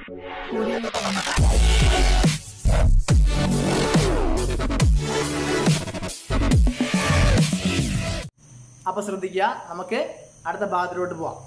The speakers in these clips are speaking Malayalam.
അപ്പൊ ശ്രദ്ധിക്കുക നമുക്ക് അടുത്ത ഭാഗത്തിലോട്ട് പോവാം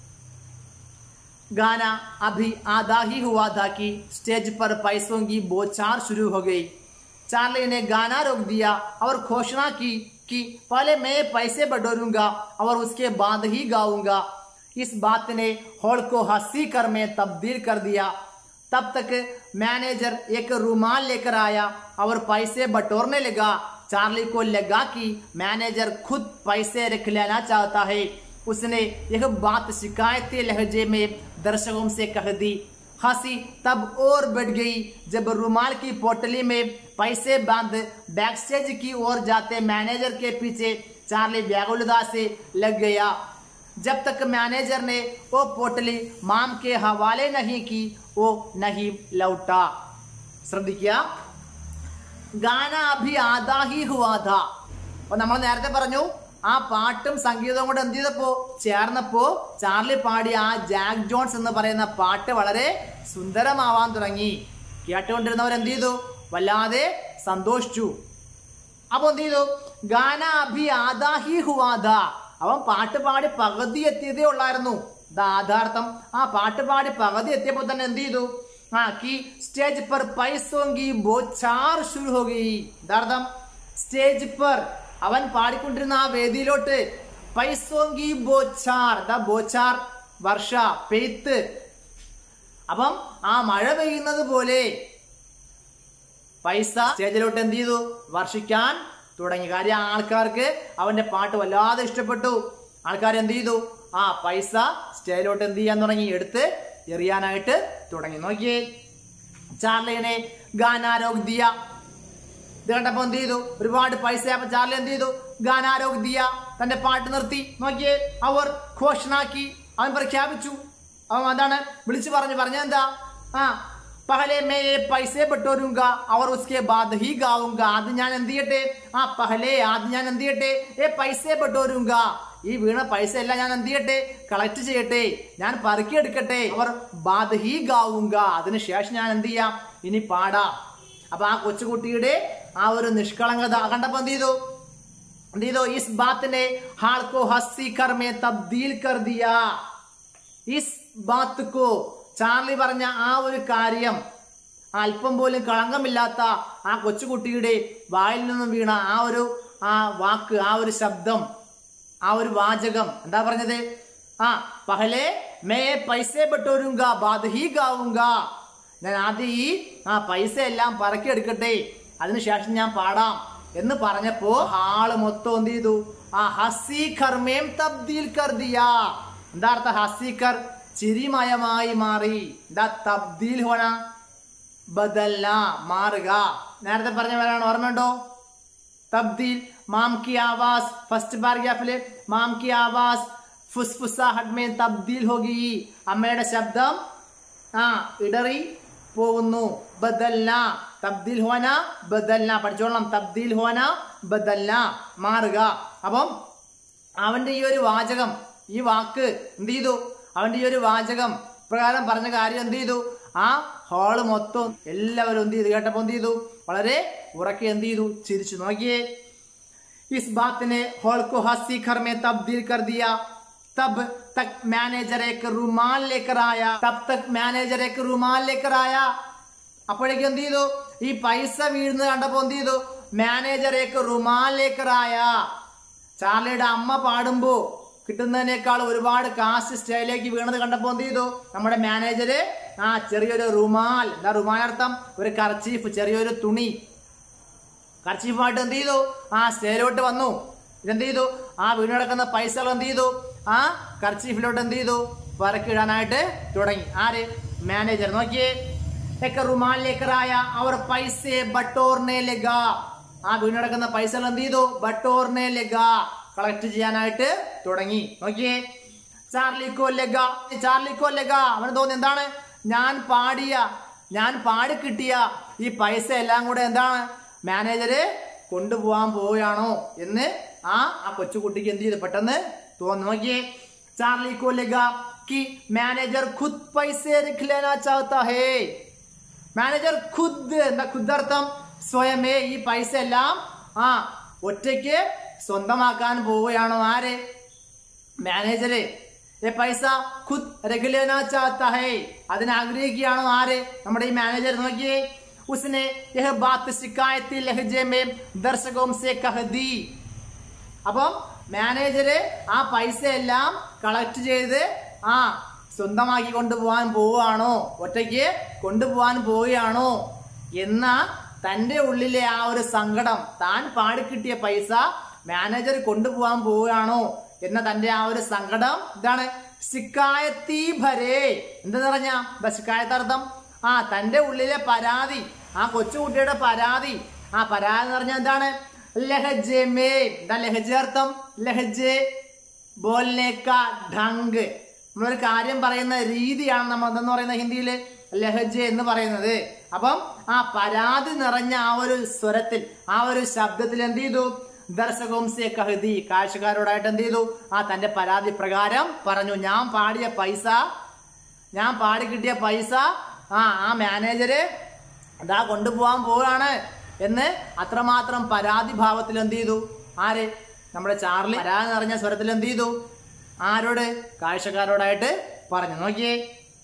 गाना अभी आधा ही हुआ था कि स्टेज पर पैसों की बौछार शुरू हो गई चार्ली ने गाना रोक दिया और घोषणा की कि पहले मैं पैसे बटोरूंगा और उसके बाद ही गाऊंगा इस बात ने हॉल को हंसी कर में तब्दील कर दिया तब तक मैनेजर एक रूमाल लेकर आया और पैसे बटोरने लगा चार्ली को लगा कि मैनेजर खुद पैसे रख लेना चाहता है उसने यह बात शिकायती लहजे में दर्शकों से कह दी हंसी तब और बढ़ गई जब रुमाल की पोटली में पैसे बांध बैक स्टेज की ओर जाते मैनेजर के पीछे चार्ली व्याकुलता से लग गया जब तक मैनेजर ने वो पोटली माम के हवाले नहीं की वो नहीं लौटा ശ്രദ്ധിക്കുക ഗാന അഭി ആദാ ഹി ഹുവാ ഥാ അപ്പൊ നമ്മൾ നേരത്തെ പറഞ്ഞു ആ പാട്ടും സംഗീതവും കൂടെ എന്ത് ചെയ്തപ്പോ ചേർന്നപ്പോ ചാർലി പാടിയ ആ ജാക്ക് ജോൺസ് എന്ന് പറയുന്ന പാട്ട് വളരെ സുന്ദരമാവാൻ തുടങ്ങി കേട്ടുകൊണ്ടിരുന്നവർ എന്ത് ചെയ്തു വല്ലാതെ സന്തോഷിച്ചു അപ്പൊ എന്ത് ചെയ്തു ഗാന അഭി ആദാ ഹി ഹുവാദ അവൻ പാട്ട് പാടി പകുതി എത്തിയതേ ഉള്ളായിരുന്നു ഇത് ആധാർത്ഥം ആ പാട്ട് പാടി പകുതി എത്തിയപ്പോ തന്നെ എന്ത് ചെയ്തു ആ കി സ്റ്റേജ് पर पैसों की ബോച്ചാർ ശുരു हो गई ഇതാർത്ഥം സ്റ്റേജ് पर അവൻ പാടിക്കൊണ്ടിരുന്ന ആ വേദിയിലോട്ട് പൈസോങ്കി ബോച്ചാർ ദ ബോച്ചാർ വർഷ പെയ്ത്ത് അപ്പം ആ മഴ പെയ്യുന്നത് പോലെ പൈസ സ്റ്റേജിലോട്ട് എന്ത് ചെയ്തു വർഷിക്കാൻ തുടങ്ങി കാര്യം ആൾക്കാർക്ക് അവന്റെ പാട്ട് വല്ലാതെ ഇഷ്ടപ്പെട്ടു ആൾക്കാർ എന്ത് ചെയ്തു ആ പൈസ സ്റ്റേജിലോട്ട് എന്ത് ചെയ്യാൻ തുടങ്ങി എടുത്ത് എറിയാനായിട്ട് തുടങ്ങി നോക്കിയേ ചാർലിനെ ഗാനാരോഗ് ദിയ ഇത് കണ്ടപ്പോ എന്ത് ചെയ്തു ഒരുപാട് പൈസ അപ്പൊ ചാർലി എന്ത് ചെയ്തു ഗാനാരോഗ് ദിയ തന്റെ പാട്ട് നിർത്തി നോക്കിയേ അവർ ഘോഷണാക്കി അവൻ പ്രഖ്യാപിച്ചു അവൻ എന്താണ് വിളിച്ചു പറഞ്ഞു പറഞ്ഞെന്താ ആ പഹലെ മേ പൈസ പെട്ടോരുങ്ക അവർ ഉസ്കെ ബാദ് ഹി ഗാവുങ്ക അത് ഞാൻ എന്ത് ചെയ്യട്ടെ ആ പഹലെ അത് ഞാൻ എന്ത് ചെയ്യട്ടെ ഏ പൈസ പെട്ടോരുങ്ക ഈ വീണ പൈസ എല്ലാം ഞാൻ എന്ത് ചെയ്യട്ടെ കളക്ട് ചെയ്യട്ടെ ഞാൻ പറക്കിയെടുക്കട്ടെ അവർ ബാദ് ഹി ഗാവുങ്ക അതിനുശേഷം ഞാൻ എന്ത് ചെയ്യാം ഇനി പാടാം അപ്പൊ ആ കൊച്ചുകുട്ടിയുടെ ആ ഒരു നിഷ്കളങ്കത കണ്ടപ്പോ എന്ത് ചെയ്തു എന്ത് ചെയ്തു ഇസ് ബാത്തിനെ ഹാൾക്കോ ഹസ്സി കർമ്മെ തബ്ദീൽ കർ ദിയ ഇസ് ബാത്ത് കോ ചാർലി പറഞ്ഞ ആ ഒരു കാര്യം അല്പം പോലും കളങ്കമില്ലാത്ത ആ കൊച്ചുകുട്ടിയുടെ വായിൽ നിന്നും വീണ ആ ഒരു ആ വാക്ക് ആ ഒരു ശബ്ദം ആ ഒരു വാചകം എന്താ പറഞ്ഞത് ആ പഹലെ മേ പൈസ പെട്ടോരുങ്ക ബാദ് ഹി ഗാവുങ്ക ഞാൻ ആദ്യം ഈ ആ പൈസ എല്ലാം പറക്കിയെടുക്കട്ടെ അതിനുശേഷം ഞാൻ പാടാം എന്ന് പറഞ്ഞപ്പോ ആള് മൊത്തം എന്ത് ചെയ്തു ആ ഹസി കർമ്മേം തബ്ദീൽ കർ ദിയാ എന്താ അർത്ഥം ഹസിക്കർ ചിരിമയമായി മാറി എന്താ തബ്ദീൽ ഹോണ ബദല്ല മാറുക നേരത്തെ പറഞ്ഞ പേരാണ് ഓർമ്മയുണ്ടോ तब्दील माम की आवाज फर्स्ट പാരഗ്രാഫില് മാം की आवाज ഫുസ്ഫുസാഹട്ട് മേ തബ്ദീൽ ഹോഗി അമ്മയുടെ ശബ്ദം ആ ഇടറി പോകുന്നു ബദല്ല തബ്ദീൽ ഹോന ബദല്ല പഠിച്ചോളണം തബ്ദീൽ ഹോന ബദല്ല മാറുക അപ്പം അവന്റെ ഈ ഒരു വാചകം ഈ വാക്ക് എന്ത് ചെയ്തു അവന്റെ ഈ ഒരു വാചകം പ്രകാരം പറഞ്ഞ കാര്യം എന്ത് ചെയ്തു ആ ഹാള് മൊത്തം എല്ലാവരും എന്ത് ചെയ്തു കേട്ടപ്പോ എന്ത് ചെയ്തു വളരെ ഉറക്കെ എന്ത് ചെയ്തു ചിരിച്ചു നോക്കിയേ इस बात ने हॉल को हंसी घर में तब्दील कर दिया तब तक मैनेजर एक रुमाल लेकर आया तब तक मैनेजर एक रुमाल लेकर आया അപ്പോഴേക്കും എന്ത് ചെയ്തു ഈ പൈസ വീഴുന്നത് കണ്ടപ്പോ എന്ത് ചെയ്തു മാനേജർ ഏക്ക് റുമാൽ ലേക്കറായ ചാർലിയുടെ അമ്മ പാടുമ്പോ കിട്ടുന്നതിനേക്കാൾ ഒരുപാട് കാശ് സ്റ്റേയിലേക്ക് വീണത് കണ്ടപ്പോ എന്ത് ചെയ്തു നമ്മുടെ മാനേജര് ആ ചെറിയൊരു റുമാൽ എന്താ റുമാൽ അർത്ഥം ഒരു കർച്ചീഫ് ചെറിയൊരു തുണി കർച്ചീഫുമായിട്ട് എന്ത് ചെയ്തു ആ സ്റ്റേയിലോട്ട് വന്നു ഇതെന്ത് ചെയ്തു ആ വീണ് കിടക്കുന്ന പൈസകൾ എന്ത് ചെയ്തു ആ കർച്ചീഫിലോട്ട് എന്ത് ചെയ്തു പറക്കിടാനായിട്ട് തുടങ്ങി ആര് മാനേജർ നോക്കിയേ एक रुमाल लेकर आया और पैसे बटोरने लगा ആ വീണ് കിടക്കുന്ന പൈസകൾ എന്ത് ചെയ്തു ബട്ടോറിനെ ലഗ കളക്ട് ചെയ്യാനായിട്ട് തുടങ്ങി നോക്കിയേ ചാർലിക്കോ ലഗ ചാർലിക്കോ ലഗ അവന് തോന്നി എന്താണ് ഞാൻ പാടിയ ഞാൻ പാടി കിട്ടിയ ഈ പൈസ എല്ലാം കൂടെ എന്താണ് മാനേജര് കൊണ്ടുപോകാൻ പോവുകയാണോ എന്ന് ആ ആ കൊച്ചുകുട്ടിക്ക് എന്ത് ചെയ്തു പെട്ടെന്ന് തോന്നി നോക്കിയേ ചാർലിക്കോ ലഗ कि मैनेजर खुद पैसे रख लेना चाहता है മാനേജർ ഖുദ് എന്താ ഖുദ് അർത്ഥം സ്വയമേ ഈ പൈസ എല്ലാം ആ ഒറ്റയ്ക്ക് സ്വന്തമാക്കാൻ പോവുകയാണോ ആര് മാനേജര് ഏ പൈസ ഖുദ് രഖലേന ചാത്ത ഹൈ അതിന് ആഗ്രഹിക്കുകയാണോ ആര് നമ്മുടെ ഈ മാനേജർ നോക്കിയേ ഉസ്നെ യഹ ബാത്ത് ശിക്കായത്തി ലഹജെ മേ ദർശകോം സെ കഹദി അപ്പം മാനേജര് ആ പൈസ എല്ലാം കളക്ട് ചെയ്ത് ആ സ്വന്തമാക്കി കൊണ്ടുപോകാൻ പോവുകയാണോ ഒറ്റയ്ക്ക് കൊണ്ടുപോകാൻ പോവുകയാണോ എന്ന തന്റെ ഉള്ളിലെ ആ ഒരു സങ്കടം താൻ പാടിക്കിട്ടിയ പൈസ മാനേജർ കൊണ്ടുപോകാൻ പോവുകയാണോ എന്ന തന്റെ ആ ഒരു സങ്കടം ഇതാണ് ശിക്കായത്തി ഭരേ എന്തെന്ന് പറഞ്ഞ ശിക്കായത്ത് അർത്ഥം ആ തന്റെ ഉള്ളിലെ പരാതി ആ കൊച്ചുകുട്ടിയുടെ പരാതി ആ പരാതി എന്ന് പറഞ്ഞാൽ എന്താണ് ലഹജെ മേ എന്താ ലഹജ അർത്ഥം ലഹജെ ബോൽനേക്ക ഢങ്ക് നമ്മളൊരു കാര്യം പറയുന്ന രീതിയാണ് നമ്മൾ എന്തെന്ന് പറയുന്നത് ഹിന്ദിയില് ലഹജ എന്ന് പറയുന്നത് അപ്പം ആ പരാതി നിറഞ്ഞ ആ ഒരു സ്വരത്തിൽ ആ ഒരു ശബ്ദത്തിൽ എന്ത് ചെയ്തു ദർശകവും സെ കഹദി കാഴ്ചക്കാരോടായിട്ട് എന്ത് ചെയ്തു ആ തന്റെ പരാതി പ്രകാരം പറഞ്ഞു ഞാൻ പാടിയ പൈസ ഞാൻ പാടി കിട്ടിയ പൈസ ആ ആ മാനേജര് ഇതാ കൊണ്ടുപോകാൻ പോവാണ് എന്ന് അത്രമാത്രം പരാതി ഭാവത്തിൽ എന്ത് ചെയ്തു ആര് നമ്മുടെ ചാർലി പരാതി നിറഞ്ഞ സ്വരത്തിൽ എന്ത് ചെയ്തു ആരോട് കാഴ്ചക്കാരോടായിട്ട് പറഞ്ഞു നോക്കിയേ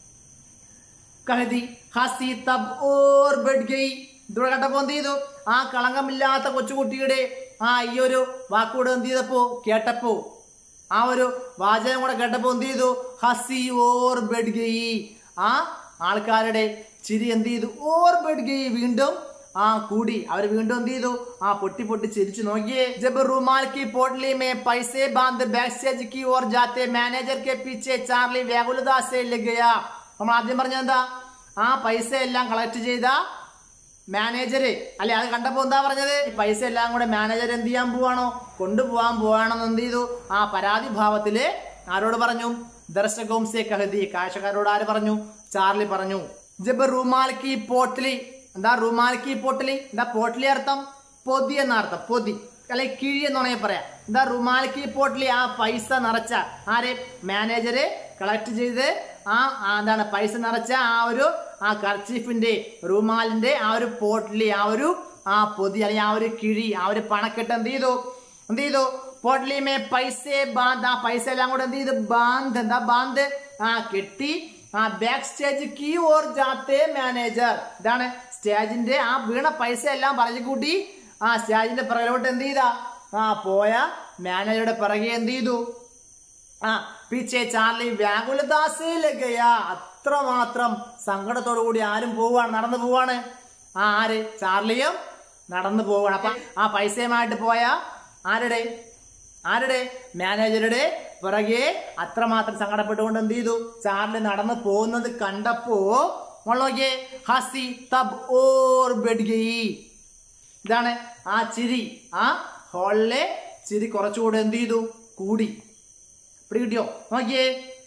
കഹതി ഹസി തബ് ഓർ ബെഡ് ഗയി ഇതോടെ കണ്ടപ്പോ എന്ത് ചെയ്തു ആ കളങ്കമില്ലാത്ത കൊച്ചുകുട്ടിയുടെ ആ ഈ ഒരു വാക്കുകൂടെ എന്ത് ചെയ്തപ്പോ കേട്ടപ്പോ ആ ഒരു വാചകം കൂടെ കേട്ടപ്പോ എന്ത് ചെയ്തു ഹസി ഓർ ബെഡ് ഗയി ആ ആൾക്കാരുടെ ചിരി എന്ത് ചെയ്തു ഓർ ബെഡ് ഗയി വീണ്ടും ആ കൂടി അവർ വീണ്ടും എന്ത് ചെയ്തു ആ പൊട്ടി പൊട്ടി ചിരിച്ചു നോക്കിയേ ജബ് റുമാൽ की पोटली में पैसे बांध बैक स्टेज की ओर जाते मैनेजर के पीछे चार्ली व्याകുലത से लग गया നമ്മൾ ആദ്യം പറഞ്ഞത് എന്താ ആ പൈസ എല്ലാം കളക്ട് ചെയ്ത മാനേജര് അല്ലെ അത് കണ്ടപ്പോ എന്താ പറഞ്ഞത് ഈ പൈസ എല്ലാം കൂടെ മാനേജർ എന്ത് ചെയ്യാൻ പോവാണോ കൊണ്ടുപോകാൻ പോവാണെന്ന് എന്ത് ചെയ്തു ആ പരാതി ഭാവത്തില് ആരോട് പറഞ്ഞു ദർശകവും സെ കഹദി കാഴ്ചക്കാരോട് ആര് പറഞ്ഞു ചാർലി പറഞ്ഞു ജബ് റുമാൽ കി പോട്ട്ലി എന്താ റുമാൽ കി പോട്ട്ലി എന്താ പോട്ട്ലി അർത്ഥം പൊതി എന്ന അർത്ഥം പൊതി അല്ലെ കിഴി എന്ന് വേണമെങ്കിൽ പറയാം എന്താ റുമാൽ കി പോട്ട്ലി ആ പൈസ നിറച്ച ആര് മാനേജര് കളക്ട് ചെയ്ത് ആ ആ എന്താണ് പൈസ നിറച്ച ആ ഒരു ആ കർച്ചീഫിന്റെ റുമാലിന്റെ ആ ഒരു പോട്ട്ലി ആ ഒരു ആ പൊതി അല്ലെങ്കിൽ ആ ഒരു കിഴി ആ ഒരു പണക്കെട്ട് എന്ത് ചെയ്തു എന്ത് ചെയ്തു പോട്ട്ലി മേ പൈസ ബാന്ത് ആ പൈസ എല്ലാം കൂടെ എന്ത് ചെയ്തു ബാന്ത് എന്താ ബാന്ത് ആ കെട്ടി ആ ബാക്ക് സ്റ്റേജ് കീ ഓർ ജാത്തേ മാനേജർ ഇതാണ് സ്റ്റേജിന്റെ ആ വീണ പൈസ എല്ലാം പറഞ്ഞു കൂട്ടി ആ സ്റ്റേജിന്റെ പിറകിലോട്ട് എന്ത് ചെയ്താ ആ പോയ മാനേജറുടെ പിറകെ എന്ത് ചെയ്തു ആ പീച്ചെ ചാർലി വ്യാകുലദാസയിലൊക്കെയ അത്രമാത്രം സങ്കടത്തോടു കൂടി ആരും പോവാണ് നടന്നു പോവാണ് ആ ആര് ചാർലിയും നടന്നു പോവാണ് അപ്പൊ ആ പൈസയുമായിട്ട് പോയ ആരുടെ ആരുടെ മാനേജറുടെ പിറകെ അത്രമാത്രം സങ്കടപ്പെട്ടുകൊണ്ട് എന്ത് ചെയ്തു ചാർലി നടന്നു പോകുന്നത് കണ്ടപ്പോ മോളോക്കെ ഹസി തബ് ഓർ ബെഡ്ഗയി ഇതാണ് ആ ചിരി ആ ഹോളിലെ ചിരി കുറച്ചുകൂടെ എന്ത് ചെയ്തു കൂടി പിടികിട്ടിയോ നോക്കിയേ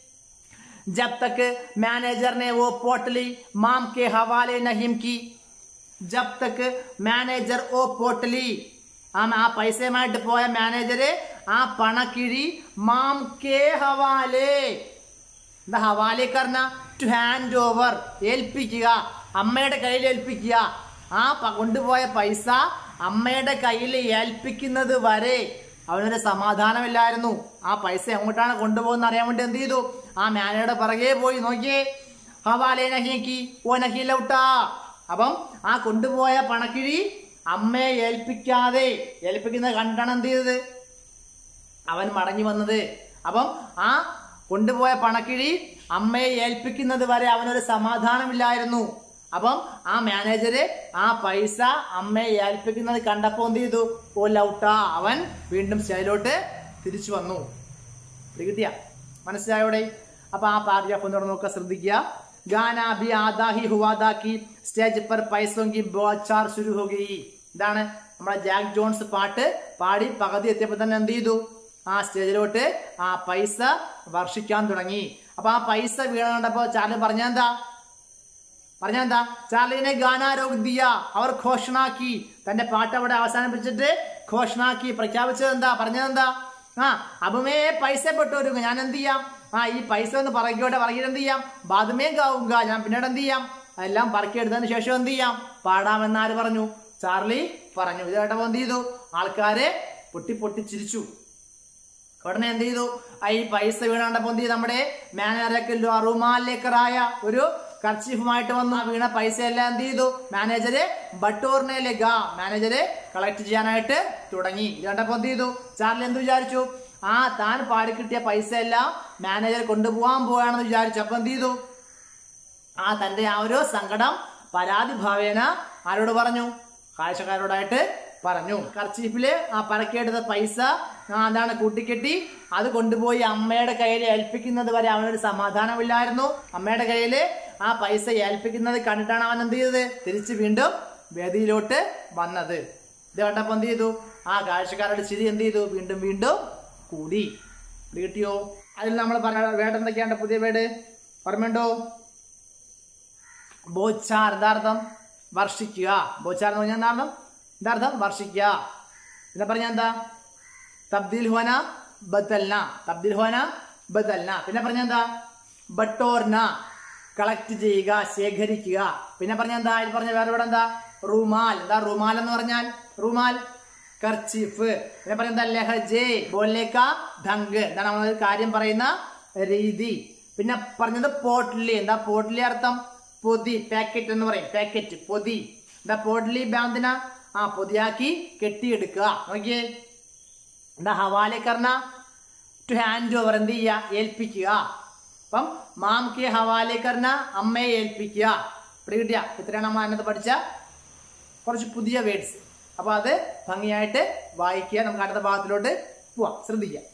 जब तक मैनेजर ने वो पोटली माम के हवाले नहीं की जब तक മാനേജർ ഓ പോട്ടലി ആ ആ പൈസയുമായിട്ട് പോയ മാനേജര് ആ പണക്കിഴി മാം കെ ഹവാലെ എന്താ ഹവാലെ കർണ ടു ഹാൻഡ് ഓവർ ഏൽപ്പിക്കുക അമ്മയുടെ കയ്യിൽ ഏൽപ്പിക്കുക ആ പ- കൊണ്ടുപോയ പൈസ അമ്മയുടെ കയ്യിൽ ഏൽപ്പിക്കുന്നത് വരെ അവനൊരു സമാധാനമില്ലായിരുന്നു ആ പൈസ എങ്ങോട്ടാണ് കൊണ്ടുപോകുന്ന അറിയാൻ വേണ്ടി എന്ത് ചെയ്തു ആ മാനയുടെ പിറകെ പോയി നോക്കിയേ ഹവാലെ നഹിക്ക് ഓ നഹിലൗട്ടാ അപ്പം ആ കൊണ്ടുപോയ പണക്കിഴി അമ്മയെ ഏൽപ്പിക്കാതെ ഏൽപ്പിക്കുന്നത് കണ്ടാണ് എന്ത് ചെയ്തത് അവൻ മടങ്ങി വന്നത് അപ്പം ആ കൊണ്ടുപോയ പണക്കിഴി അമ്മയെ ഏൽപ്പിക്കുന്നത് വരെ അവനൊരു സമാധാനമില്ലായിരുന്നു അപ്പം ആ മാനേജര് ആ പൈസ അമ്മയെ ഏൽപ്പിക്കുന്നത് കണ്ടപ്പോ എന്ത് ചെയ്തു ഓ ലൗട്ടാ അവൻ വീണ്ടും സ്റ്റൈലോട്ട് തിരിച്ചു വന്നു ഇത് കിട്ടിയ മനസ്സിലായോടെ അപ്പൊ ആ പാരഗ്രാഫ് ഒന്നുകൂടെ നോക്കുക ശ്രദ്ധിക്കുക ഗാന ബി ആദാ ഹി ഹുവാദാ കി സ്റ്റേജ് पर पैसों की ബോച്ചാർ ശുരു ഹോ ഗയി ഇതാണ് നമ്മുടെ ജാക്ക് ജോൺസ് പാട്ട് പാടി പകുതി എത്തിയപ്പോൾ തന്നെ എന്ത് ചെയ്തു ആ സ്റ്റേജിലോട്ട് ആ പൈസ വർഷിക്കാൻ തുടങ്ങി അപ്പൊ ആ പൈസ വീണ കണ്ടപ്പോ ചാർലി പറഞ്ഞെന്താ പറഞ്ഞെന്താ ചാർലിനെ ഗാനാരോഗ് ദിയ അവർ ഘോഷണാക്കി തന്റെ പാട്ട് അവിടെ അവസാനിപ്പിച്ചിട്ട് ഘോഷണാക്കി പ്രഖ്യാപിച്ചത് എന്താ പറഞ്ഞതെന്താ ആ അബുമേ പൈസ പെട്ടു ഞാൻ എന്ത് ചെയ്യാം ആ ഈ പൈസ ഒന്ന് പറക്കോട്ടെ പറക്കിയിട്ട് എന്ത് ചെയ്യാം ബാദമേ ഗാവുക ഞാൻ പിന്നീട് എന്ത് ചെയ്യാം എല്ലാം പറക്കിയെടുത്തതിന് ശേഷം എന്ത് ചെയ്യാം പാടാമെന്ന് ആര് പറഞ്ഞു ചാർലി പറഞ്ഞു ഇത് കേട്ടപ്പോ എന്ത് ചെയ്തു ആൾക്കാരെ പൊട്ടി പൊട്ടി ചിരിച്ചു ഉടനെ എന്ത് ചെയ്തു ആ ഈ പൈസ വീണാണ്ടപ്പോ എന്ത് ചെയ്തു നമ്മുടെ മാനേജർക്ക് റുമാലേക്കറായ ഒരു കർച്ചീഫുമായിട്ട് വന്നു ആ വീണ പൈസ എല്ലാം എന്ത് ചെയ്തു മാനേജര് ബട്ടൂറിനെ ലഗ മാനേജര് കളക്ട് ചെയ്യാനായിട്ട് തുടങ്ങി ഇത് കണ്ടപ്പോ എന്ത് ചെയ്തു ചാർലി എന്ത് വിചാരിച്ചു ആ താൻ പാടി കിട്ടിയ പൈസ എല്ലാം മാനേജർ കൊണ്ടുപോകാൻ പോവാണെന്ന് വിചാരിച്ചു അപ്പൊ എന്ത് ചെയ്തു ആ തന്റെ ആ ഒരു സങ്കടം പരാതി ഭാവേന ആരോട് പറഞ്ഞു കാഴ്ചക്കാരോടായിട്ട് പറഞ്ഞു കർച്ചീഫില് ആ പറക്കിയെടുത്ത പൈസ ആ എന്താണ് കൂട്ടിക്കെട്ടി അത് കൊണ്ടുപോയി അമ്മയുടെ കയ്യിൽ ഏൽപ്പിക്കുന്നത് വരെ അവനൊരു സമാധാനമില്ലായിരുന്നു അമ്മയുടെ കയ്യിൽ ആ പൈസ ഏൽപ്പിക്കുന്നത് കണ്ടിട്ടാണ് അവൻ എന്ത് ചെയ്തത് തിരിച്ച് വീണ്ടും വേദിയിലോട്ട് വന്നത് ഇത് കണ്ടപ്പോ എന്ത് ചെയ്തു ആ കാഴ്ചക്കാരുടെ ചിരി എന്ത് ചെയ്തു വീണ്ടും വീണ്ടും കൂടി ഇത് കിട്ടിയോ അതിൽ നമ്മൾ പറഞ്ഞ വേട് എന്തൊക്കെയാണ് പുതിയ വേട് ഓർമ്മയുണ്ടോ ബോച്ചാർ എന്താർത്ഥം വർഷിക്കുക ബോച്ചാർ എന്ന് പറഞ്ഞാൽ എന്താർത്ഥം എന്താർത്ഥം വർഷിക്കുക എന്താ പറഞ്ഞ എന്താ തബ്ദീൽ ഹോന ബദൽന തബ്ദീൽ ഹോന ബദൽന പിന്നെ പറഞ്ഞ എന്താ ബട്ടോർന കളക്ട് ചെയ്യുക ശേഖരിക്കുക പിന്നെ പറഞ്ഞ എന്താ ഇത് പറഞ്ഞ വേറെ ഇവിടെ എന്താ റുമാൽ എന്താ റുമാൽ എന്ന് പറഞ്ഞാൽ റുമാൽ കർച്ചീഫ് പിന്നെ പറഞ്ഞ എന്താ ലഹജേ ബോലേക്ക ധങ്ക് എന്താണ് നമ്മൾ ഒരു കാര്യം പറയുന്ന രീതി പിന്നെ പറഞ്ഞത് പോട്ട്ലി എന്താ പോട്ട്ലി അർത്ഥം പൊതി പാക്കറ്റ് എന്ന് പറയും പാക്കറ്റ് പൊതി എന്താ പോട്ട്ലി ബാന്തിന ആ പൊതിയാക്കി കെട്ടിയെടുക്കുക നോക്കിയേ എന്താ ഹവാലെ കർണ ടു ഹാൻഡ് ഓവർ എന്ത് ചെയ്യുക ഏൽപ്പിക്കുക അപ്പം മാം കെ ഹവാലെ കർണ അമ്മയെ ഏൽപ്പിക്കുക ഇവിടെ കിട്ടിയ ഇത്രയാണ് നമ്മൾ അതിനകത്ത് പഠിച്ച കുറച്ച് പുതിയ വേർഡ്സ് അപ്പൊ അത് ഭംഗിയായിട്ട് വായിക്കുക നമുക്ക് അടുത്ത ഭാഗത്തിലോട്ട് പോവാം ശ്രദ്ധിക്കുക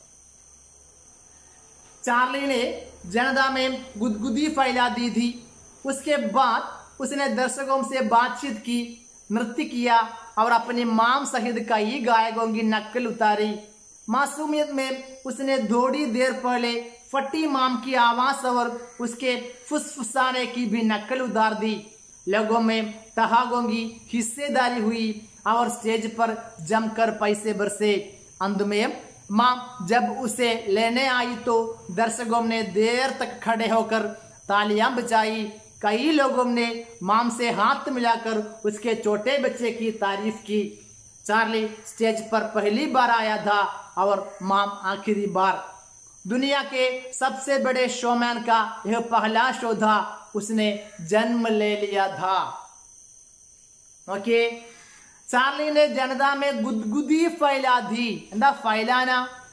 चार्ली ने जनता में गुदगुदी फैला दी थी उसके बाद उसने दर्शकों से बातचीत की नृत्य किया और अपने माम सहित कई गायकों की नकल उतारी मासूमियत में उसने थोड़ी देर पहले फटी माम की आवाज और उसके फुसफुसाने की भी नकल उतार दी लोगों में तहागों की हिस्सेदारी हुई और स्टेज पर जमकर पैसे बरसे अंत में माँ जब उसे लेने आई तो दर्शकों ने देर तक खड़े होकर तालियां बजाई कई लोगों ने माम से हाथ मिलाकर उसके छोटे बच्चे की तारीफ की चार्ली स्टेज पर पहली बार आया था और माम आखिरी बार दुनिया के सबसे बड़े शोमैन का यह पहला शो था उसने जन्म ले लिया था ഓക്കെ ചാർലിനെ ജനതാമേ ഗുദ്ഗുദി ഫൈലാധി എന്താ ഫൈലാന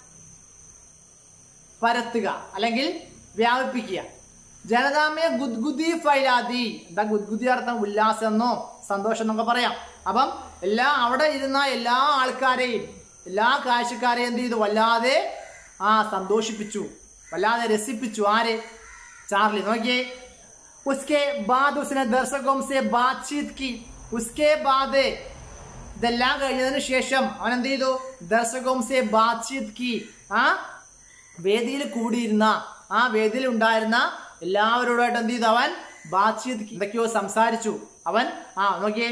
പരത്തുക അല്ലെങ്കിൽ വ്യാപിപ്പിക്കുക ജനതാമയെ ഗുദ്ഗുദി ഫൈലാദി എന്താ ഗുദ്ഗുദി അർത്ഥം ഉല്ലാസം എന്നോ സന്തോഷം എന്നൊക്കെ പറയാം അപ്പം എല്ലാ അവിടെ ഇരുന്ന എല്ലാ ആൾക്കാരെയും എല്ലാ കാഴ്ചക്കാരെയും എന്ത് ചെയ്തു വല്ലാതെ ആ സന്തോഷിപ്പിച്ചു വല്ലാതെ രസിപ്പിച്ചു ആര് ചാർലി നോക്കിയേ उसके बाद उसने दर्शकों से बातचीत की उसके बाद ഇതെല്ലാം കഴിഞ്ഞതിന് ശേഷം അവൻ എന്ത് ചെയ്തു ദർശകം സെ ബാത്ചീത് കി ആ വേദിയിൽ കൂടിയിരുന്ന ആ വേദിയിൽ ഉണ്ടായിരുന്ന എല്ലാവരോടായിട്ട് എന്ത് ചെയ്തു അവൻ ബാത്ചീത് കി. എന്തൊക്കെയോ സംസാരിച്ചു അവൻ ആ നോക്കിയേ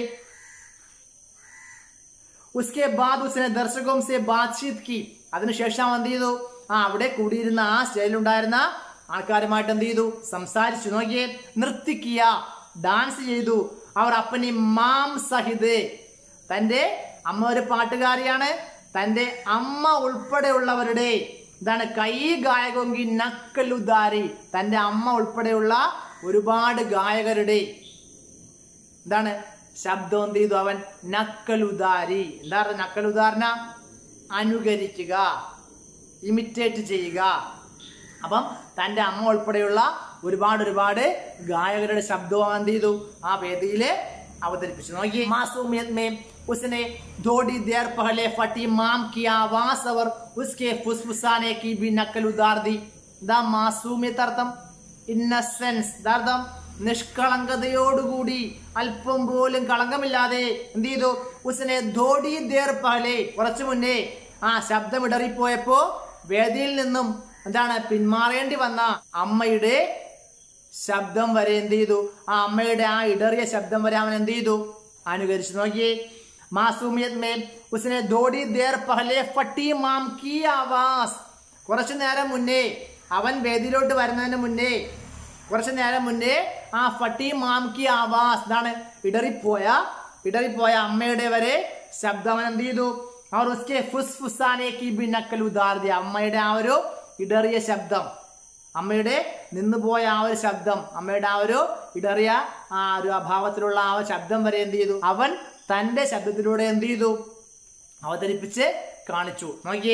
ഉസ്കെ ബാദ് ഉസിനെ ദർശകം സെ ബാത്ചീത് കി അതിനുശേഷം അവൻ എന്ത് ചെയ്തു ആ അവിടെ കൂടിയിരുന്ന ആ സ്റ്റേജിലുണ്ടായിരുന്ന ആൾക്കാരുമായിട്ട് എന്ത് ചെയ്തു സംസാരിച്ചു നോക്കിയേ നൃത്തിക്കുക ഡാൻസ് ചെയ്തു അവർ അപ്പനി മാം സഹിത് തന്റെ അമ്മ ഒരു പാട്ടുകാരിയാണ് തന്റെ അമ്മ ഉൾപ്പെടെയുള്ളവരുടെ എന്താണ് കൈ ഗായകി നക്കലുദാരി തന്റെ അമ്മ ഉൾപ്പെടെയുള്ള ഒരുപാട് ഗായകരുടെ എന്താണ് ശബ്ദം എന്ത് ചെയ്തു അവൻ നക്കലുദാരി എന്താ പറയുക നക്കലുദാരന അനുകരിക്കുക ഇമിറ്റേറ്റ് ചെയ്യുക അപ്പം തന്റെ അമ്മ ഉൾപ്പെടെയുള്ള ഒരുപാട് ഒരുപാട് ഗായകരുടെ ശബ്ദവും അവൻ എന്ത് ചെയ്തു ആ വേദിയിൽ അവതരിപ്പിച്ചു നോക്കി മാസൂമിയത് में उसने थोड़ी देर पहले फटी माम की आवाज और उसके फुसफुसाने की भी नकल उतार दी ദാ മാസൂമിയത്ത് അർത്ഥം ഇന്നസെൻസ് അർത്ഥം നിഷ്കളങ്കതയോടുകൂടി അല്പം പോലും കളങ്കമില്ലാതെ എന്ത് ചെയ്തു ഉസനെ ധോടി ദേർ പഹലെ കുറച്ചു മുന്നേ ആ ശബ്ദം ഇടറിപ്പോയപ്പോ വേദിയിൽ നിന്നും എന്താണ് പിന്മാറേണ്ടി വന്ന അമ്മയുടെ ശബ്ദം വരെ എന്ത് ചെയ്തു ആ അമ്മയുടെ ആ ഇടറിയ ശബ്ദം വരെ അവൻ എന്ത് ചെയ്തു അനുകരിച്ചു നോക്കിയേ മാസൂമിയത് മേൽ ഉസിനെ ധോടി ദേർ പഹലെ ഫട്ടി മാം കി ആവാസ് കുറച്ചു നേരം മുന്നേ അവൻ വേദിയിലോട്ട് വരുന്നതിന് മുന്നേ കുറച്ചു നേരം മുന്നേ ആ ഫട്ടി മാംകി ആവാസ് എന്താണ് ഇടറിപ്പോയ ഇടറിപ്പോയ അമ്മയുടെ വരെ ശബ്ദം അവൻ എന്ത് ചെയ്തു അവർ ഉസ്കെ ഫുസ് ഫുസാനേക്ക് ബിനക്കൽ ഉദാർത്തി അമ്മയുടെ ആ ഒരു ഇടറിയ ശബ്ദം അമ്മയുടെ നിന്നുപോയ ആ ഒരു ശബ്ദം അമ്മയുടെ ആ ഒരു ഇടറിയ ആ ഒരു അഭാവത്തിലുള്ള ആ ഒരു ശബ്ദം വരെ എന്ത് ചെയ്തു അവൻ തന്റെ ശബ്ദത്തിലൂടെ എന്ത് ചെയ്തു അവതരിപ്പിച്ച് കാണിച്ചു നോക്കിയേ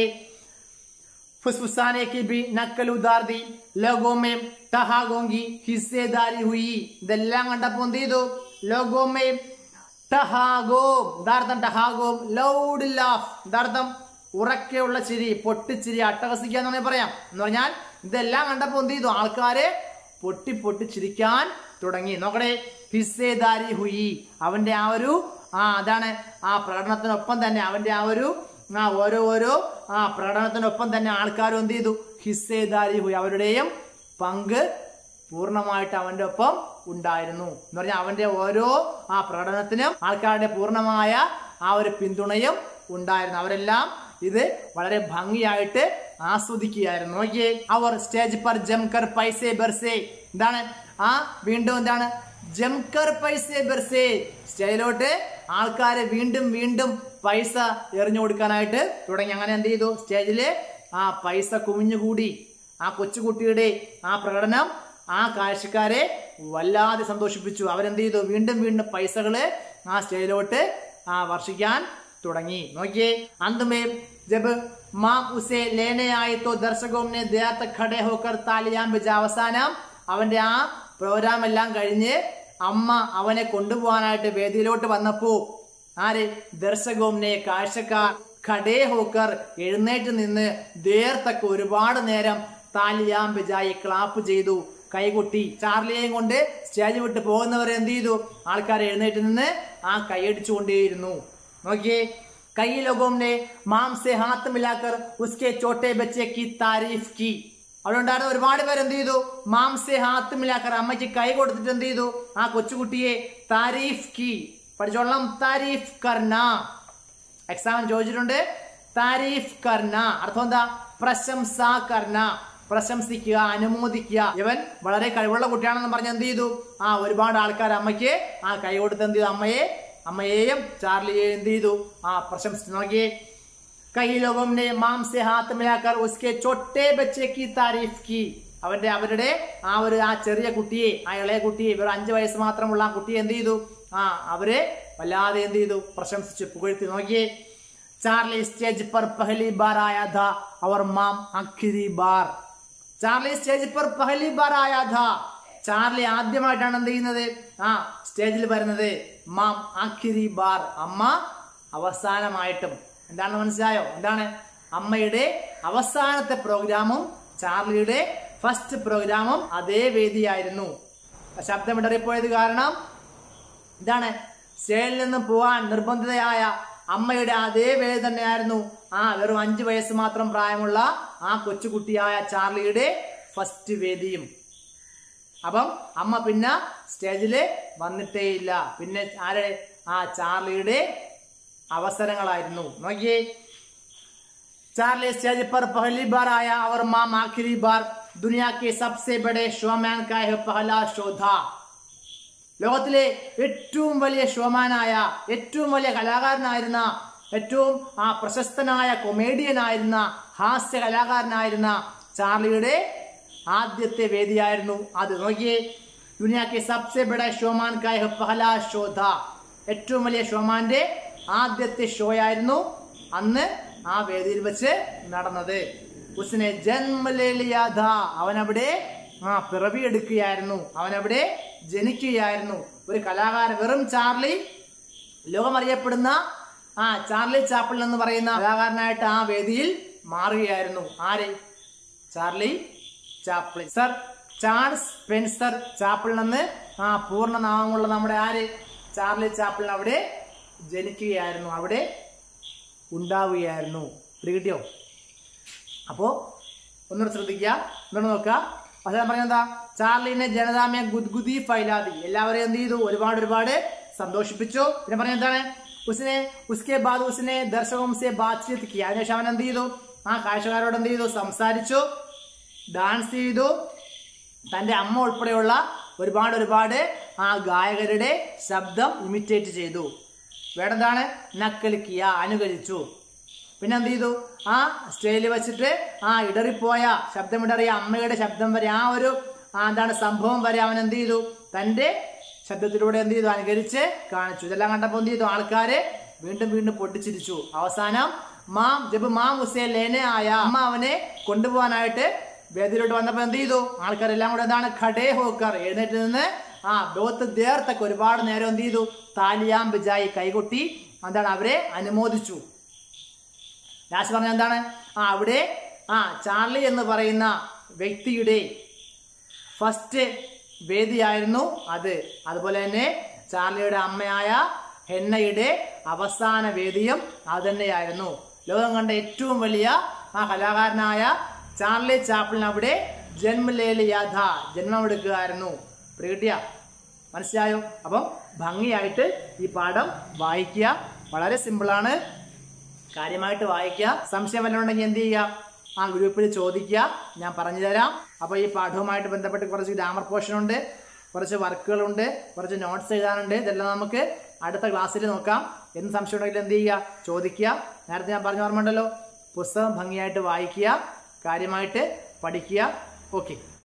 फुसफुसाने की भी नकल उतार दी लोगों में टहागों की हिस्सेदारी हुई ഇതെല്ലാം കണ്ടപ്പോ എന്ത് ചെയ്തു ലോഗോ മേ ടഹാഗോം എന്താർത്ഥം ടഹാഗോം ലൗഡ് ലാഫ് എന്താർത്ഥം ഉറക്കെയുള്ള ചിരി പൊട്ടിച്ചിരി അട്ടഹസിക്കുക എന്ന് വേണമെങ്കിൽ പറയാം എന്ന് പറഞ്ഞാൽ ഇതെല്ലാം കണ്ടപ്പോ എന്ത് ചെയ്തു ആൾക്കാരെ പൊട്ടി പൊട്ടി ചിരിക്കാൻ തുടങ്ങി നോക്കണേ ഹിസ്സേദാരി ഹുയി അവന്റെ ആ ഒരു ആ അതാണ് ആ പ്രകടനത്തിനൊപ്പം തന്നെ അവന്റെ ആ ഒരു ആ ഓരോ ഓരോ ആ പ്രകടനത്തിനൊപ്പം തന്നെ ആൾക്കാരും എന്ത് ചെയ്തു ഹിസ്സേദാരി ഹുയി അവരുടെയും പങ്ക് പൂർണ്ണമായിട്ട് അവന്റെ ഒപ്പം ഉണ്ടായിരുന്നു എന്ന് പറഞ്ഞാൽ അവന്റെ ഓരോ ആ പ്രകടനത്തിനും ആൾക്കാരുടെ പൂർണ്ണമായ ആ ഒരു പിന്തുണയും ഉണ്ടായിരുന്നു അവരെല്ലാം ഇത് വളരെ ഭംഗിയായിട്ട് ആസ്വദിക്കുകയായിരുന്നു നോക്കിയേ അവർ സ്റ്റേജ് പർ ജംകർ പൈസേ ബെർസേ എന്താണ് ആ വീണ്ടും എന്താണ് ജംകർ പൈസേ ബെർസേ സ്റ്റേജിലോട്ട് ആൾക്കാരെ വീണ്ടും വീണ്ടും പൈസ എറിഞ്ഞു കൊടുക്കാനായിട്ട് തുടങ്ങി അങ്ങനെ എന്ത് ചെയ്തു സ്റ്റേജില് ആ പൈസ കുമിഞ്ഞുകൂടി ആ കൊച്ചുകുട്ടിയുടെ ആ പ്രകടനം ആ കാഴ്ചക്കാരെ വല്ലാതെ സന്തോഷിപ്പിച്ചു അവരെന്ത് ചെയ്തു വീണ്ടും വീണ്ടും പൈസകള് ആ സ്റ്റേജിലോട്ട് ആ വർഷിക്കാൻ തുടങ്ങി നോക്കിയേ അന്തമേ ജബ് മാം ഉസെ ലേനെ ആയി തോ ദർശകോം ने देर तक खड़े होकर तालियां बजा അവസാനം അവന്റെ ആ പ്രോഗ്രാം എല്ലാം കഴിഞ്ഞ് അമ്മ അവനെ കൊണ്ടുപോകാനായിട്ട് വേദിയിലോട്ട് വന്നപ്പോ ആര് ദർശകോംനെ കാഴ്ചക്കാർ ഖടേ ഹോക്കർ എഴുന്നേറ്റ് നിന്ന് ദേർ തക്ക് ഒരുപാട് നേരം താലിയാം ബജായി ക്ലാപ്പ് ചെയ്തു കൈകൊട്ടി ചാർലിയെയും കൊണ്ട് സ്റ്റേജ് വിട്ട് പോകുന്നവർ എന്ത് ചെയ്തു ആൾക്കാർ എഴുന്നേറ്റ് നിന്ന് ആ കൈയടിച്ചുകൊണ്ടേയിരുന്നു നോക്കിയേ कई लोगों ने माम से हाथ मिलाकर उसके छोटे बच्चे की तारीफ की അവിടെ ഉണ്ടായിരുന്ന ഒരുപാട് പേര് എന്ത് ചെയ്തു മാംസെ ഹാത്ത് മിലാക്കർ അമ്മയ്ക്ക് കൈ കൊടുത്തിട്ട് എന്ത് ചെയ്തു ആ കൊച്ചുകുട്ടിയെ താരീഫ് കി പഠിച്ചോളാം താരീഫ് കർണ എക്സാമിന് ചോദിച്ചിട്ടുണ്ട് താരീഫ് കർണ അർത്ഥം എന്താ പ്രശംസ കർണ പ്രശംസിക്കുക അനുമോദിക്കുക ഇവൻ വളരെ കഴിവുള്ള കുട്ടിയാണെന്ന് പറഞ്ഞ് എന്ത് ചെയ്തു ആ ഒരുപാട് ആൾക്കാർ അമ്മയ്ക്ക് ആ കൈ കൊടുത്ത് എന്ത് ചെയ്തു അമ്മയെ അമ്മയെയും ചാർലിയെയും എന്ത് ചെയ്തു ആ പ്രശംസിച്ചു നോക്കിയേ കൈ ലോകം ने മാം से हाथ मिलाकर उसके छोटे बच्चे की तारीफ की അവന്റെ അവരുടെ ആ ഒരു ആ ചെറിയ കുട്ടിയെ ആ ഇളയ കുട്ടിയെ ഇവർ അഞ്ചു വയസ്സ് മാത്രമുള്ള ആ കുട്ടിയെ എന്ത് ചെയ്തു ആ അവരെ വല്ലാതെ എന്ത് ചെയ്തു പ്രശംസിച്ചു പുകഴ്ത്തി നോക്കിയേ ചാർലി സ്റ്റേജ് पर पहली बार आया था और माम आखिरी बार ചാർലി സ്റ്റേജ് पर पहली बार आया था ചാർലി ആദ്യമായിട്ടാണ് എന്ത് ചെയ്യുന്നത് ആ സ്റ്റേജിൽ വരുന്നത് മാം ആഖിരി ബാർ അമ്മ അവസാനമായിട്ടും എന്താണെന്ന് മനസ്സിലായോ എന്താണ് അമ്മയുടെ അവസാനത്തെ പ്രോഗ്രാമും ചാർലിയുടെ ഫസ്റ്റ് പ്രോഗ്രാമും അതേ വേദിയായിരുന്നു ശബ്ദം ഇടറിപ്പോയത് കാരണം എന്താണ് സ്റ്റേജിൽ നിന്ന് പോവാൻ നിർബന്ധിതയായ അമ്മയുടെ അതേ വേദി തന്നെയായിരുന്നു ആ വെറും അഞ്ചു വയസ്സ് മാത്രം പ്രായമുള്ള ആ കൊച്ചുകുട്ടിയായ ചാർലിയുടെ ഫസ്റ്റ് വേദിയും അപ്പം അമ്മ പിന്നെ സ്റ്റേജില് വന്നിട്ടേയില്ല പിന്നെ ആരുടെ ആ ചാർലിയുടെ അവസരങ്ങളായിരുന്നു നോക്കിയേ चार्ली स्टेज पर पहली बार आया और माम आखिरी बार दुनिया के सबसे बड़े शोमैन का यह पहला शो था ലോകത്തിലെ ഏറ്റവും വലിയ ഷോമാനായ ഏറ്റവും വലിയ കലാകാരനായിരുന്ന ഏറ്റവും ആ പ്രശസ്തനായ കൊമേഡിയനായിരുന്ന ഹാസ്യ കലാകാരനായിരുന്ന ചാർലിയുടെ ആദ്യത്തെ വേദിയായിരുന്നു അത് നോക്കിയേ ദുനിയാക്ക് സബ്സെ ബഡ ഷോമാൻ കായ പഹല ഷോ ഥ ഏറ്റവും വലിയ ഷോമാന്റെ ആദ്യത്തെ ഷോ ആയിരുന്നു അന്ന് ആ വേദിയിൽ വെച്ച് നടന്നത് ഉസിനെ ജന്മലേലിയാധ അവനവിടെ ആ പിറവിയെടുക്കുകയായിരുന്നു അവനവിടെ ജനിക്കുകയായിരുന്നു ഒരു കലാകാരൻ വെറും ചാർലി ലോകമറിയപ്പെടുന്ന ആ ചാർലി ചാപ്പിൾ എന്ന് പറയുന്ന കലാകാരനായിട്ട് ആ വേദിയിൽ മാറുകയായിരുന്നു ആര് Charlie Chaplin Sir Charles Spencer Chaplin എന്ന് ആ പൂർണ്ണ നാമമുള്ള നമ്മുടെ ആര് ചാർലി ചാപ്പിളിൻ അവിടെ ജനിക്കുകയായിരുന്നു അവിടെ ഉണ്ടാവുകയായിരുന്നു ഇത് കിട്ടിയോ അപ്പോ ഒന്നുകൂടെ ശ്രദ്ധിക്കുക ഒന്നുകൂടെ നോക്കുക പക്ഷെ പറഞ്ഞ എന്താ ചാർലിനെ ജനതാമയെ ഗുദ്ഗുദി ഫൈലാതി എല്ലാവരെയും എന്ത് ചെയ്തു ഒരുപാട് ഒരുപാട് സന്തോഷിപ്പിച്ചു പിന്നെ പറഞ്ഞ എന്താണ് ഉസിനെ ഉസ്കെ ബാദ് ഉസിനെ ദർശകം സെ ബാത്ചീത് കിയ അതിനുശേഷം അവൻ എന്ത് ചെയ്തു ആ കാഴ്ചക്കാരോട് എന്ത് ചെയ്തു സംസാരിച്ചു ഡാൻസ് ചെയ്തു തൻ്റെ അമ്മ ഉൾപ്പെടെയുള്ള ഒരുപാട് ഒരുപാട് ആ ഗായകരുടെ ശബ്ദം ഇമിറ്റേറ്റ് ചെയ്തു വേറെന്താണ് നക്കലിക്കിയ അനുകരിച്ചു പിന്നെ എന്ത് ചെയ്തു ആ സ്റ്റേജിൽ വെച്ചിട്ട് ആ ഇടറിപ്പോയ ശബ്ദമിടറിയ അമ്മയുടെ ശബ്ദം വരെ ആ ഒരു ആ എന്താണ് സംഭവം വരെ അവൻ എന്ത് ചെയ്തു തൻ്റെ ശബ്ദത്തിലൂടെ എന്ത് ചെയ്തു അനുകരിച്ച് കാണിച്ചു ഇതെല്ലാം കണ്ടപ്പോൾ എന്ത് ചെയ്തു ആൾക്കാരെ വീണ്ടും വീണ്ടും പൊട്ടിച്ചിരിച്ചു അവസാനം മാം ജബ് മാം ഹുസൈൻ ലേനെ ആയ അമ്മ അവനെ കൊണ്ടുപോകാനായിട്ട് വേദിയിലോട്ട് വന്നപ്പോൾ എന്ത് ചെയ്തു ആൾക്കാരെല്ലാം കൂടെ എന്താണ് ഖടേ ഹോക്കർ എഴുന്നേറ്റ് നിന്ന് ആ ബോത്ത് ദേർത്തൊക്കെ ഒരുപാട് നേരം എന്ത് ചെയ്തു താലിയാം ബിജായി കൈകൊട്ടി എന്താണ് അവരെ അനുമോദിച്ചു ലാസ്റ്റ് പറഞ്ഞ എന്താണ് ആ അവിടെ ആ ചാർലി എന്ന് പറയുന്ന വ്യക്തിയുടെ ഫസ്റ്റ് വേദിയായിരുന്നു അത് അതുപോലെ തന്നെ ചാർലിയുടെ അമ്മയായ ഹെന്നയുടെ അവസാന വേദിയും അത് തന്നെയായിരുന്നു ലോകം കണ്ട ഏറ്റവും വലിയ ആ കലാകാരനായ ചാർലി ചാപ്പിളിന് അവിടെ ജന്മലേലി യാഥ ജന്മമെടുക്കുകയായിരുന്നു പിടികിട്ടിയ മനസ്സിലായോ അപ്പം ഭംഗിയായിട്ട് ഈ പാഠം വായിക്കുക വളരെ സിമ്പിളാണ് കാര്യമായിട്ട് വായിക്കുക സംശയം വല്ലതും ഉണ്ടെങ്കിൽ എന്ത് ചെയ്യുക ആ ഗ്രൂപ്പിൽ ചോദിക്കുക ഞാൻ പറഞ്ഞു തരാം അപ്പോൾ ഈ പാഠവുമായിട്ട് ബന്ധപ്പെട്ട് കുറച്ച് ഗ്രാമർ പോർഷൻ ഉണ്ട് കുറച്ച് വർക്കുകളുണ്ട് കുറച്ച് നോട്ട്സ് എഴുതാനുണ്ട് ഇതെല്ലാം നമുക്ക് അടുത്ത ക്ലാസ്സിൽ നോക്കാം എന്ത് സംശയം ഉണ്ടെങ്കിലും എന്ത് ചെയ്യുക ചോദിക്കുക നേരത്തെ ഞാൻ പറഞ്ഞ ഓർമ്മ ഉണ്ടല്ലോ പുസ്തകം ഭംഗിയായിട്ട് വായിക്കുക കാര്യമായിട്ട് പഠിക്കുക ഓക്കെ